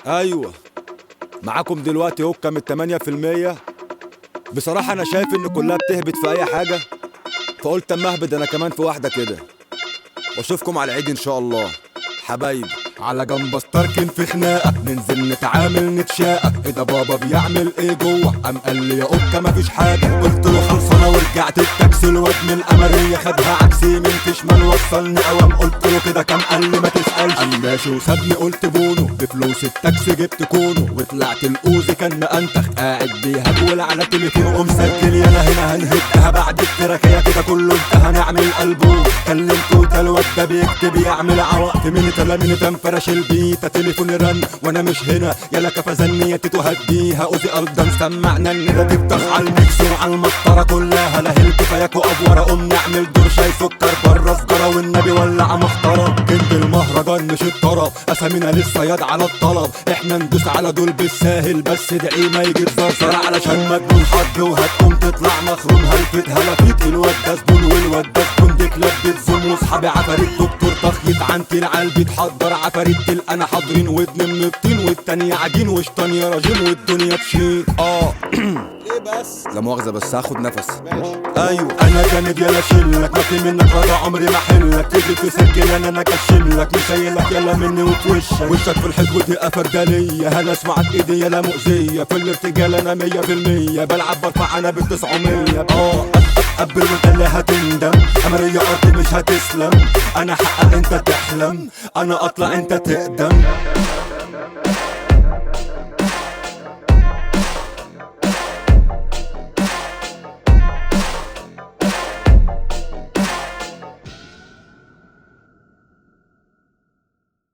ايوه معاكم دلوقتي هوكا من 8% بصراحة أنا شايف إن كلها بتهبط في أي حاجة فقلت أما أهبد أنا كمان في واحدة كده وأشوفكم على العيد إن شاء الله حبايبي على جنب استركن في خناقه ننزل نتعامل نتشاقى ايه ده بابا بيعمل ايه جوه قام قال لي يا اوكا مفيش حاجه قلت له خلصانه ورجعت التاكسي الواد من القمريه خدها عكسي من فيشمان وصلني قوام قلت له كده كام قال لي ما تسالش قال ماشي وسابني قلت بونو بفلوس التاكسي جبت كونو وطلعت الاوزي كان مأنتخ قاعد بيهجول على تليفون قوم سجل يلا هنا هنهدها بعد التراكيه كده كله انت هنعمل البوم كلمته ده الواد ده بيكتب يعمل عوقت من كلامي تنفرش البيتا تليفوني رن وانا مش هنا يلا كفزني تيتو هديها اوزي ارضا سمعنا ان ده تفتح على الميكس وعلى المسطره كلها لا هلك فياكو افوره قوم نعمل دور شاي سكر بره سجاره والنبي ولع مختاره كنت المهرجان مش الطرب اسامينا لسه ياد على الطلب احنا ندوس على دول بالساهل بس ادعي ما يجي زرزر علشان مجنون حد وهتقوم تطلع مخروم هلفت هلفيت الواد ده زبون والواد ده زبون دي كلاب بتزوم واصحابي عفاريت دكتور تخيط عنتي العيال بيتحضر عفاريت انا حاضرين ودن من الطين والتانية عجين وشطان يا راجل والدنيا تشيل اه ليه بس؟ لا مؤاخذة بس هاخد نفس ايوه انا جامد يلا شلك ما في منك رضا عمري ما حلك تيجي تسجل انا انا كشلك مش شايلك يلا مني وفي وشك وشك في الحيط ودي فردانية هلا اسمعك ايدي يلا مؤذية في الارتجال انا مية في المية بلعب برفع انا بالتسعمية اه قبل وانت اللي هتندم امرية ارضي مش هتسلم انا حقق انت تحلم انا اطلع انت تقدم